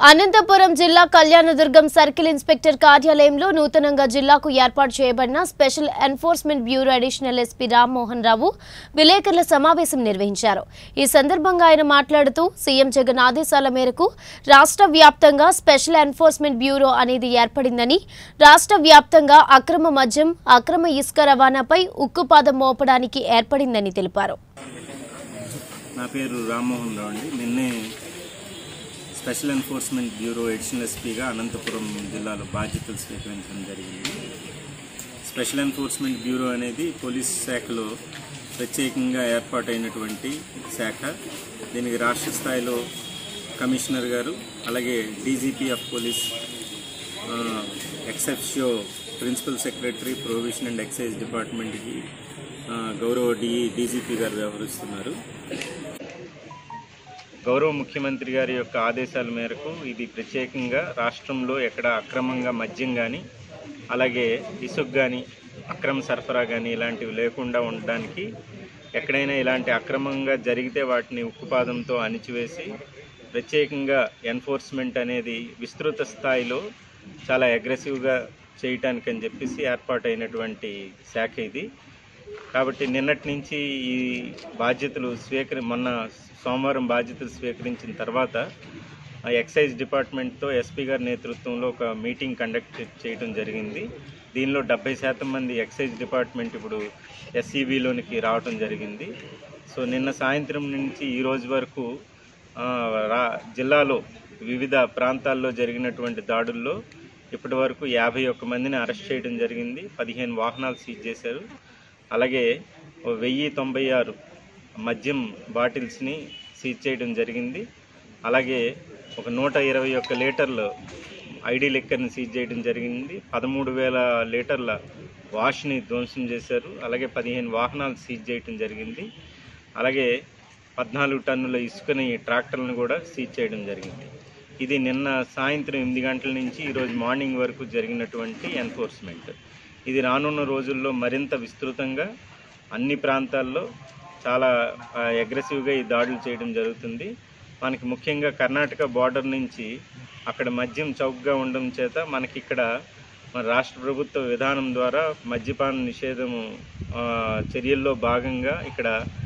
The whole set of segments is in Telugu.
అనంతపురం జిల్లా కళ్యాణదుర్గం సర్కిల్ ఇన్స్పెక్టర్ కార్యాలయంలో నూతనంగా జిల్లాకు ఏర్పాటు చేయబడిన special enforcement bureau additional SP Rammohan Rao విలేకరుల సమావేశం నిర్వహించారు ఈ సందర్భంగా ఆయన మాట్లాడుతూ సీఎం జగన్ ఆదేశాల మేరకు రాష్ట్ర వ్యాప్తంగా స్పెషల్ ఎన్ఫోర్స్మెంట్ బ్యూరో అనేది ఏర్పడిందని రాష్ట్ర వ్యాప్తంగా అక్రమ మద్యం అక్రమ ఇసుక రవాణాపై ఉక్కుపాదం మోపడానికి ఏర్పడిందని తెలిపారు నా పేరు రామ్మోహన్ రావు అండి నిన్నే స్పెషల్ ఎన్ఫోర్స్మెంట్ బ్యూరో ఎడిషనల్ ఎస్పీగా అనంతపురం జిల్లాలో బాధ్యతలు స్వీకరించడం జరిగింది స్పెషల్ ఎన్ఫోర్స్మెంట్ బ్యూరో అనేది పోలీస్ శాఖలో ప్రత్యేకంగా ఏర్పాటైనటువంటి శాఖ దీనికి రాష్ట్ర స్థాయిలో కమిషనర్ గారు అలాగే DGP of police ex officio principal secretary provision and excise డిపార్ట్మెంట్కి ఆ, గౌరవ డి డీజీపీ గారు వ్యవహరిస్తున్నారు గౌరవ ముఖ్యమంత్రి గారి యొక్క ఆదేశాల మేరకు ఇది ప్రత్యేకంగా రాష్ట్రంలో ఎక్కడ అక్రమంగా మద్యం కానీ అలాగే ఇసుక కానీ అక్రమ సరఫరా కానీ ఇలాంటివి లేకుండా ఉండడానికి ఎక్కడైనా ఇలాంటి అక్రమంగా జరిగితే వాటిని ఉక్కుపాదంతో అణిచివేసి ప్రత్యేకంగా ఎన్ఫోర్స్మెంట్ అనేది విస్తృత స్థాయిలో చాలా అగ్రెసివ్గా చేయటానికి అని చెప్పేసి ఏర్పాటైనటువంటి శాఖ ఇది కాబట్టి నిన్నటి నుంచి ఈ బాధ్యతలు స్వీకరి మొన్న సోమవారం బాధ్యతలు స్వీకరించిన తర్వాత ఆ ఎక్సైజ్ డిపార్ట్మెంట్తో ఎస్పీ గారి నేతృత్వంలో ఒక మీటింగ్ కండక్ట్ చేయడం జరిగింది దీనిలో డెబ్బై శాతం మంది ఎక్సైజ్ డిపార్ట్మెంట్ ఇప్పుడు ఎస్ఈబిలోనికి రావడం జరిగింది సో నిన్న సాయంత్రం నుంచి ఈ రోజు వరకు ఆ, రా జిల్లాలో వివిధ ప్రాంతాల్లో జరిగినటువంటి దాడుల్లో ఇప్పటి వరకు యాభై ఒక్క మందిని అరెస్ట్ చేయడం జరిగింది పదిహేను వాహనాలు సీజ్ చేశారు అలాగే ఓ వెయ్యి తొంభై ఆరు మద్యం బాటిల్స్ని సీజ్ చేయడం జరిగింది అలాగే ఒక నూట ఇరవై ఒక్క లీటర్లు ఐడి లిక్కర్ని సీజ్ చేయడం జరిగింది పదమూడు వేల లీటర్ల వాష్ని ధ్వంసం చేశారు అలాగే పదిహేను వాహనాలు సీజ్ చేయడం జరిగింది అలాగే పద్నాలుగు టన్నుల ఇసుకని ట్రాక్టర్లను కూడా సీజ్ చేయడం జరిగింది ఇది నిన్న సాయంత్రం ఎనిమిది గంటల నుంచి ఈరోజు మార్నింగ్ వరకు జరిగినటువంటి ఎన్ఫోర్స్మెంట్ ఇది రానున్న రోజుల్లో మరింత విస్తృతంగా అన్ని ప్రాంతాల్లో చాలా అగ్రెసివ్గా ఈ దాడులు చేయడం జరుగుతుంది మనకి ముఖ్యంగా కర్ణాటక బార్డర్ నుంచి అక్కడ మద్యం చౌకగా ఉండడం చేత మనకి ఇక్కడ మన రాష్ట్ర ప్రభుత్వ విధానం ద్వారా మద్యపాన నిషేధం ఆ, చర్యల్లో భాగంగా ఇక్కడ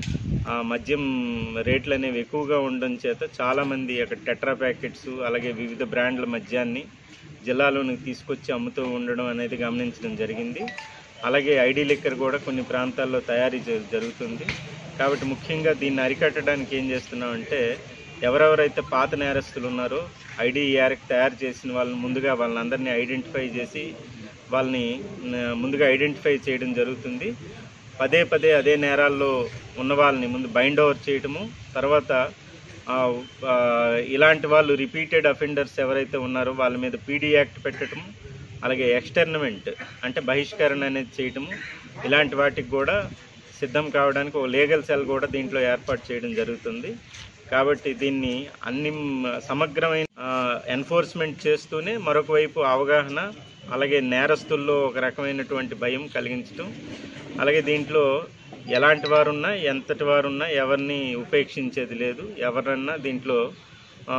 ఆ, మద్యం రేట్లు అనేవి ఎక్కువగా ఉండడం చేత చాలామంది అక్కడ టెట్రా ప్యాకెట్స్ అలాగే వివిధ బ్రాండ్ల మద్యాన్ని జిల్లాలోనికి తీసుకొచ్చి అమ్ముతూ ఉండడం అనేది గమనించడం జరిగింది అలాగే ఐడి లిక్కర్ కూడా కొన్ని ప్రాంతాల్లో తయారీ జ- జరుగుతుంది కాబట్టి ముఖ్యంగా దీన్ని అరికట్టడానికి ఏం చేస్తున్నామంటే ఎవరెవరైతే పాత నేరస్తులు ఉన్నారో ఐడి యారక్ తయారు చేసిన వాళ్ళని ముందుగా వాళ్ళందరినీ ఐడెంటిఫై చేసి వాళ్ళని న- ముందుగా ఐడెంటిఫై చేయడం జరుగుతుంది పదే పదే అదే నేరాల్లో ఉన్న వాళ్ళని ముందు బైండ్ ఓవర్ చేయటము తర్వాత ఆ, ఆ, ఇలాంటి వాళ్ళు రిపీటెడ్ అఫెండర్స్ ఎవరైతే ఉన్నారో వాళ్ళ మీద పీడీ యాక్ట్ పెట్టడం అలాగే ఎక్స్టర్నమెంట్ అంటే బహిష్కరణ అనేది చేయటము ఇలాంటి వాటికి కూడా సిద్ధం కావడానికి ఒక లీగల్ సెల్ కూడా దీంట్లో ఏర్పాటు చేయడం జరుగుతుంది కాబట్టి దీన్ని అన్ని మ్, సమగ్రమైన ఎన్ఫోర్స్మెంట్ చేస్తూనే మరొక వైపు అవగాహన అలాగే నేరస్తుల్లో ఒక రకమైనటువంటి భయం కలిగించడం అలాగే దీంట్లో ఎలాంటి వారున్నా ఎంతటి వారున్నా ఎవరిని ఉపేక్షించేది లేదు ఎవరన్నా దీంట్లో ఆ,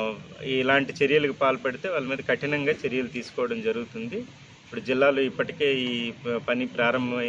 ఇలాంటి చర్యలకు పాల్పడితే వాళ్ళ మీద కఠినంగా చర్యలు తీసుకోవడం జరుగుతుంది ఇప్పుడు జిల్లాలో ఇప్పటికే ఈ ప- పని ప్రారంభమై